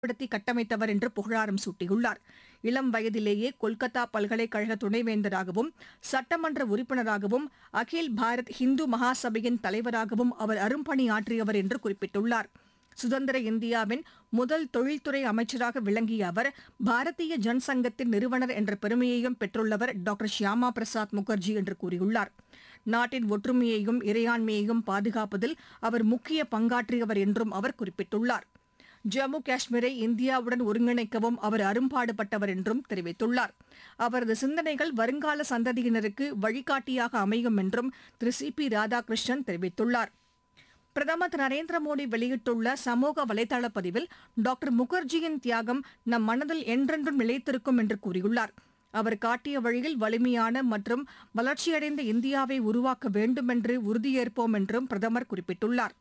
படுத்தி கட்டமைத்தவர் என்று புகழாரம் சூட்டியுள்ளார் இளம் வயதிலேயே கொல்கத்தா பல்கலைக்கழக துணைவேந்தராகவும் சட்டமன்ற உறுப்பினராகவும் அகில் பாரத் ஹிந்து மகாசபையின் தலைவராகவும் அவர் அரும்பணியாற்றியவர் என்று குறிப்பிட்டுள்ளார் சுதந்திர இந்தியாவின் முதல் தொழில்துறை அமைச்சராக விளங்கிய அவர் பாரதிய ஜனசங்கத்தின் நிறுவனர் என்ற பெருமையையும் பெற்றுள்ளவர் டாக்டர் ஷியாமா பிரசாத் முகர்ஜி என்று கூறியுள்ளார் நாட்டின் ஒற்றுமையையும் இறையாண்மையையும் பாதுகாப்பதில் அவர் முக்கிய பங்காற்றியவர் என்றும் அவர் குறிப்பிட்டுள்ளார் ஜம்மு காஷ்மீரை இந்தியாவுடன் ஒருங்கிணைக்கவும் அவர் அரும்பாடுபட்டவர் என்றும் தெரிவித்துள்ளார் அவரது சிந்தனைகள் வருங்கால சந்ததியினருக்கு வழிகாட்டியாக அமையும் என்றும் திரு சி பி ராதாகிருஷ்ணன் தெரிவித்துள்ளார் பிரதமர் திரு நரேந்திர மோடி வெளியிட்டுள்ள சமூக வலைதள பதிவில் டாக்டர் முகர்ஜியின் தியாகம் நம் மனதில் என்றென்றும் நிலைத்திருக்கும் என்று கூறியுள்ளார் அவர் காட்டிய வழியில் வலிமையான மற்றும் வளர்ச்சியடைந்த இந்தியாவை உருவாக்க வேண்டும் என்று உறுதியேற்போம் என்றும் பிரதமர் குறிப்பிட்டுள்ளார்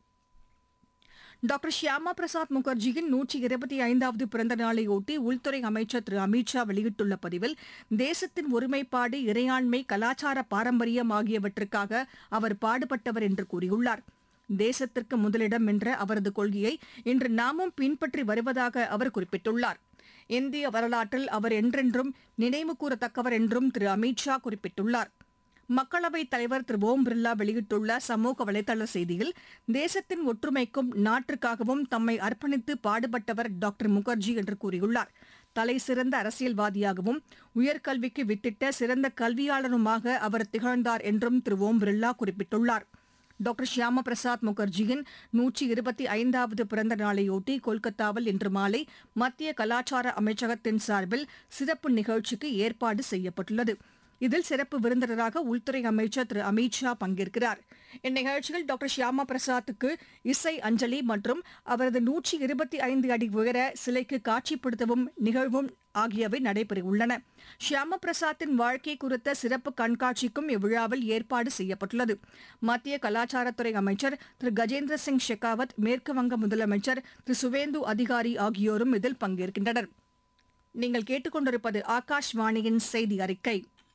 டாக்டர் ஷியாமா பிரசாத் முகர்ஜியின் நூற்றி இருபத்தி ஐந்தாவது பிறந்த நாளையொட்டி உள்துறை அமைச்சர் திரு அமித் ஷா வெளியிட்டுள்ள பதிவில் தேசத்தின் ஒருமைப்பாடு இறையாண்மை கலாச்சார பாரம்பரியம் ஆகியவற்றுக்காக அவர் பாடுபட்டவர் என்று கூறியுள்ளார் தேசத்திற்கு முதலிடம் என்ற அவரது கொள்கையை இன்று நாமும் பின்பற்றி வருவதாக அவர் குறிப்பிட்டுள்ளார் இந்திய வரலாற்றில் அவர் என்றென்றும் நினைவு கூறத்தக்கவர் என்றும் திரு அமித் ஷா குறிப்பிட்டுள்ளார் மக்களவைத் தலைவர் திரு ஓம் பிர்லா வெளியிட்டுள்ள சமூக வலைதள செய்தியில் தேசத்தின் ஒற்றுமைக்கும் நாட்டிற்காகவும் தம்மை அர்ப்பணித்து பாடுபட்டவர் டாக்டர் முகர்ஜி என்று கூறியுள்ளார் தலை சிறந்த அரசியல்வாதியாகவும் உயர்கல்விக்கு வித்திட்ட சிறந்த கல்வியாளருமாக அவர் திகழ்ந்தார் என்றும் திரு ஓம் பிர்லா குறிப்பிட்டுள்ளார் டாக்டர் ஷியாமா பிரசாத் முகர்ஜியின் நூற்றி இருபத்தி ஐந்தாவது பிறந்த நாளையொட்டி கொல்கத்தாவில் இன்று மாலை மத்திய கலாச்சார அமைச்சகத்தின் சார்பில் சிறப்பு நிகழ்ச்சிக்கு ஏற்பாடு செய்யப்பட்டுள்ளது இதில் சிறப்பு விருந்தினராக உள்துறை அமைச்சர் திரு அமித் ஷா பங்கேற்கிறார் இந்நிகழ்ச்சியில் டாக்டர் ஷியாமா பிரசாத்துக்கு இசை அஞ்சலி மற்றும் அவரது நூற்றி இருபத்தி ஐந்து அடி உயர சிலைக்கு காட்சிப்படுத்தவும் நிகழ்வும் ஆகியவை நடைபெறவுள்ளன ஷியாம பிரசாத்தின் வாழ்க்கை குறித்த சிறப்பு கண்காட்சிக்கும் இவ்விழாவில் ஏற்பாடு செய்யப்பட்டுள்ளது மத்திய கலாச்சாரத்துறை அமைச்சர் திரு கஜேந்திர சிங் ஷெகாவத் மேற்கு வங்க முதலமைச்சர் திரு சுவேந்து அதிகாரி ஆகியோரும் இதில் பங்கேற்கின்றனர் நீங்கள் கேட்டுக்கொண்டிருப்பது ஆகாஷ்வாணியின் செய்தி அறிக்கை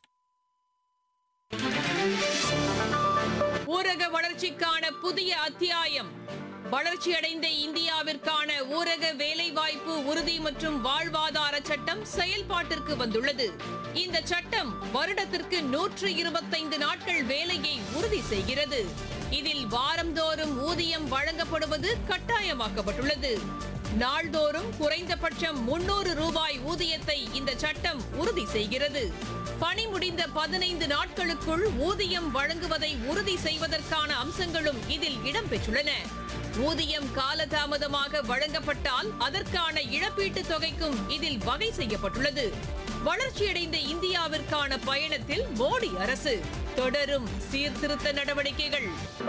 ஊரக வளர்ச்சிக்கான புதிய அத்தியாயம் வளர்ச்சியடைந்த இந்தியாவிற்கான ஊரக வேலைவாய்ப்பு உறுதி மற்றும் வாழ்வாதார சட்டம் செயல்பாட்டிற்கு வந்துள்ளது இந்த சட்டம் வருடத்திற்கு நூற்று இருபத்தைந்து நாட்கள் வேலையை உறுதி செய்கிறது இதில் வாரந்தோறும் ஊதியம் வழங்கப்படுவது கட்டாயமாக்கப்பட்டுள்ளது நாள்தோறும் குறைந்தபட்சம் முன்னூறு ரூபாய் ஊதியத்தை இந்த சட்டம் உறுதி செய்கிறது பணி முடிந்த பதினைந்து நாட்களுக்குள் ஊதியம் வழங்குவதை உறுதி செய்வதற்கான அம்சங்களும் இதில் இடம்பெற்றுள்ளன ஊதியம் காலதாமதமாக வழங்கப்பட்டால் அதற்கான இழப்பீட்டுத் தொகைக்கும் இதில் வகை செய்யப்பட்டுள்ளது வளர்ச்சியடைந்த இந்தியாவிற்கான பயணத்தில் மோடி அரசு தொடரும் சீர்திருத்த நடவடிக்கைகள்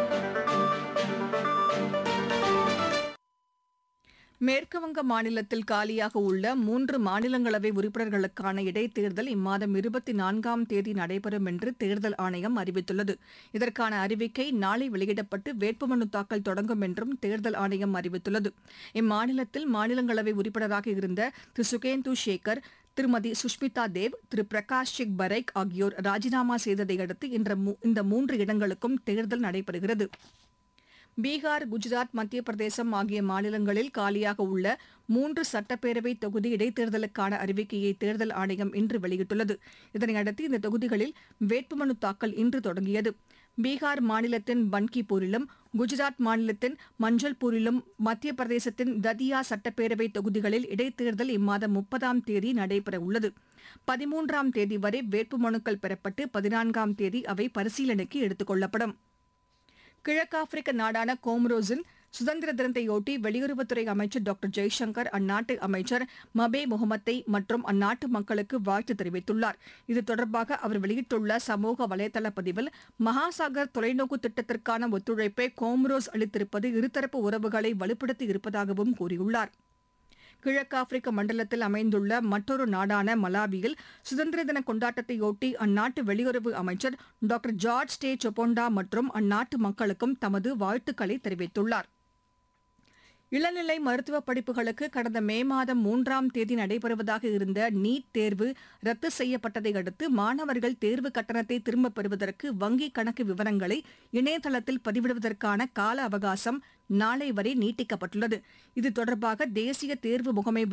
மேற்குவங்க மாநிலத்தில் காலியாக உள்ள மூன்று மாநிலங்களவை உறுப்பினர்களுக்கான இடைத்தேர்தல் இம்மாதம் இருபத்தி நான்காம் தேதி நடைபெறும் என்று தேர்தல் ஆணையம் அறிவித்துள்ளது இதற்கான அறிவிக்கை நாளை வெளியிடப்பட்டு வேட்புமனு தாக்கல் தொடங்கும் என்றும் தேர்தல் ஆணையம் அறிவித்துள்ளது இம்மாநிலத்தில் மாநிலங்களவை உறுப்பினராக இருந்த திரு சுகேந்து சேகர் திருமதி சுஷ்மிதா தேவ் திரு பிரகாஷ் சிங் பரைக் ஆகியோர் ராஜினாமா செய்ததை அடுத்து இன்ற மூ- இந்த மூன்று இடங்களுக்கும் தேர்தல் நடைபெறுகிறது பீகார் குஜராத் மத்திய பிரதேசம் ஆகிய மாநிலங்களில் காலியாக உள்ள மூன்று சட்டப்பேரவை தொகுதி இடைத்தேர்தலுக்கான அறிவிக்கையை தேர்தல் ஆணையம் இன்று வெளியிட்டுள்ளது இதனையடுத்து இந்த தொகுதிகளில் வேட்புமனு தாக்கல் இன்று தொடங்கியது பீகார் மாநிலத்தின் பன்கிபூரிலும் குஜராத் மாநிலத்தின் மஞ்சள்பூரிலும் மத்திய பிரதேசத்தின் ததியா சட்டப்பேரவை தொகுதிகளில் இடைத்தேர்தல் இம்மாதம் முப்பதாம் தேதி நடைபெற உள்ளது பதிமூன்றாம் தேதி வரை வேட்புமனுக்கள் பெறப்பட்டு பதினான்காம் தேதி அவை பரிசீலனைக்கு எடுத்துக் கொள்ளப்படும் கிழக்காப்பிரிக்க நாடான கோமரோஸின் சுதந்திர தினத்தையொட்டி வெளியுறவுத்துறை அமைச்சர் டாக்டர் ஜெய்சங்கர் அந்நாட்டு அமைச்சர் மபே முகமத்தை மற்றும் அந்நாட்டு மக்களுக்கு வாழ்த்து தெரிவித்துள்ளார் இது தொடர்பாக அவர் வெளியிட்டுள்ள சமூக வலைதள பதிவில் மகாசாகர் தொலைநோக்கு திட்டத்திற்கான ஒத்துழைப்பை கோமரோஸ் அளித்திருப்பது இருதரப்பு உறவுகளை வலுப்படுத்தி இருப்பதாகவும் கூறியுள்ளார் கிழக்காப்பிரிக்க மண்டலத்தில் அமைந்துள்ள மற்றொரு நாடான மலாவியில் சுதந்திர தின கொண்டாட்டத்தையொட்டி அந்நாட்டு வெளியுறவு அமைச்சர் டாக்டர் ஜார்ஜ் டே சொபொண்டா மற்றும் அந்நாட்டு மக்களுக்கும் தமது வாழ்த்துக்களை தெரிவித்துள்ளார் இளநிலை மருத்துவ படிப்புகளுக்கு கடந்த மே மாதம் மூன்றாம் தேதி நடைபெறுவதாக இருந்த நீட் தேர்வு ரத்து செய்யப்பட்டதை அடுத்து மாணவர்கள் தேர்வு கட்டணத்தை திரும்பப் பெறுவதற்கு வங்கி கணக்கு விவரங்களை இணையதளத்தில் பதிவிடுவதற்கான கால அவகாசம் நாளை வரை நீட்டிக்கப்பட்டுள்ளது இது தொடர்பாக தேசிய தேர்வு முகமை